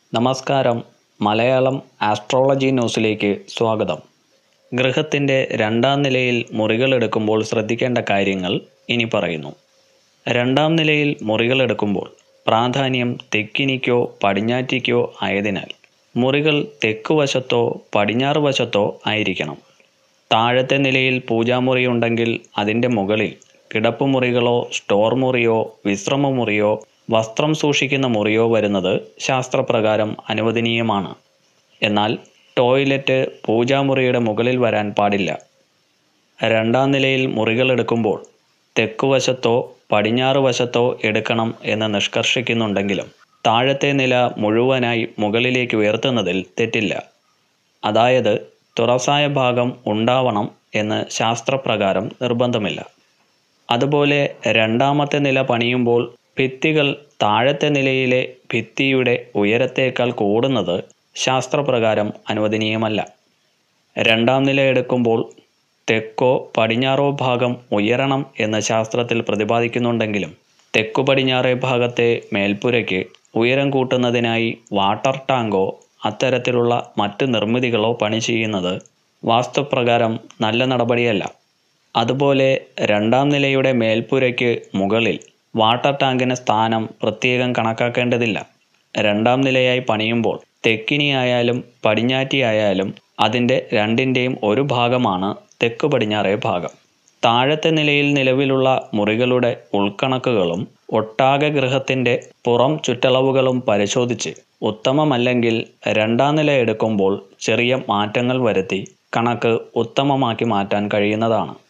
നമസ്കാരം മലയാളം ആസ്ട്രോളജി ന്യൂസിലേക്ക് സ്വാഗതം ഗൃഹത്തിൻ്റെ രണ്ടാം നിലയിൽ മുറികൾ എടുക്കുമ്പോൾ ശ്രദ്ധിക്കേണ്ട കാര്യങ്ങൾ ഇനി പറയുന്നു രണ്ടാം നിലയിൽ മുറികൾ എടുക്കുമ്പോൾ പ്രാധാന്യം തെക്കിനിക്കോ പടിഞ്ഞാറ്റിക്കോ ആയതിനാൽ മുറികൾ തെക്ക് വശത്തോ പടിഞ്ഞാറ് വശത്തോ ആയിരിക്കണം താഴത്തെ നിലയിൽ പൂജാമുറി ഉണ്ടെങ്കിൽ അതിൻ്റെ മുകളിൽ കിടപ്പുമുറികളോ സ്റ്റോർ മുറിയോ വിശ്രമമുറിയോ വസ്ത്രം സൂക്ഷിക്കുന്ന മുറിയോ വരുന്നത് ശാസ്ത്രപ്രകാരം അനുവദനീയമാണ് എന്നാൽ ടോയ്ലറ്റ് പൂജാമുറിയുടെ മുകളിൽ വരാൻ പാടില്ല രണ്ടാം നിലയിൽ മുറികൾ എടുക്കുമ്പോൾ തെക്കുവശത്തോ പടിഞ്ഞാറ് വശത്തോ എടുക്കണം എന്ന് നിഷ്കർഷിക്കുന്നുണ്ടെങ്കിലും താഴത്തെ നില മുഴുവനായി മുകളിലേക്ക് ഉയർത്തുന്നതിൽ തെറ്റില്ല അതായത് തുറസായ ഭാഗം ഉണ്ടാവണം എന്ന് ശാസ്ത്രപ്രകാരം നിർബന്ധമില്ല അതുപോലെ രണ്ടാമത്തെ നില പണിയുമ്പോൾ ഭിത്തികൾ താഴത്തെ നിലയിലെ ഭിത്തിയുടെ ഉയരത്തേക്കാൾ കൂടുന്നത് ശാസ്ത്രപ്രകാരം അനുവദനീയമല്ല രണ്ടാം നില എടുക്കുമ്പോൾ തെക്കോ പടിഞ്ഞാറോ ഭാഗം ഉയരണം എന്ന് ശാസ്ത്രത്തിൽ പ്രതിപാദിക്കുന്നുണ്ടെങ്കിലും തെക്കു പടിഞ്ഞാറേ ഭാഗത്തെ മേൽപ്പുരയ്ക്ക് ഉയരം കൂട്ടുന്നതിനായി വാട്ടർ ടാങ്കോ അത്തരത്തിലുള്ള മറ്റ് നിർമ്മിതികളോ പണി ചെയ്യുന്നത് വാസ്തുപ്രകാരം നല്ല നടപടിയല്ല അതുപോലെ രണ്ടാം നിലയുടെ മേൽപ്പുരയ്ക്ക് മുകളിൽ വാട്ടർ ടാങ്കിന് സ്ഥാനം പ്രത്യേകം കണക്കാക്കേണ്ടതില്ല രണ്ടാം നിലയായി പണിയുമ്പോൾ തെക്കിനി ആയാലും പടിഞ്ഞാറ്റി ആയാലും അതിൻ്റെ രണ്ടിൻ്റെയും ഒരു ഭാഗമാണ് തെക്ക് പടിഞ്ഞാറേ ഭാഗം താഴത്തെ നിലയിൽ നിലവിലുള്ള മുറികളുടെ ഉൾക്കണക്കുകളും ഒട്ടാകെ ഗൃഹത്തിൻ്റെ പുറം ചുറ്റളവുകളും പരിശോധിച്ച് ഉത്തമമല്ലെങ്കിൽ രണ്ടാം നില എടുക്കുമ്പോൾ ചെറിയ മാറ്റങ്ങൾ വരുത്തി കണക്ക് ഉത്തമമാക്കി മാറ്റാൻ കഴിയുന്നതാണ്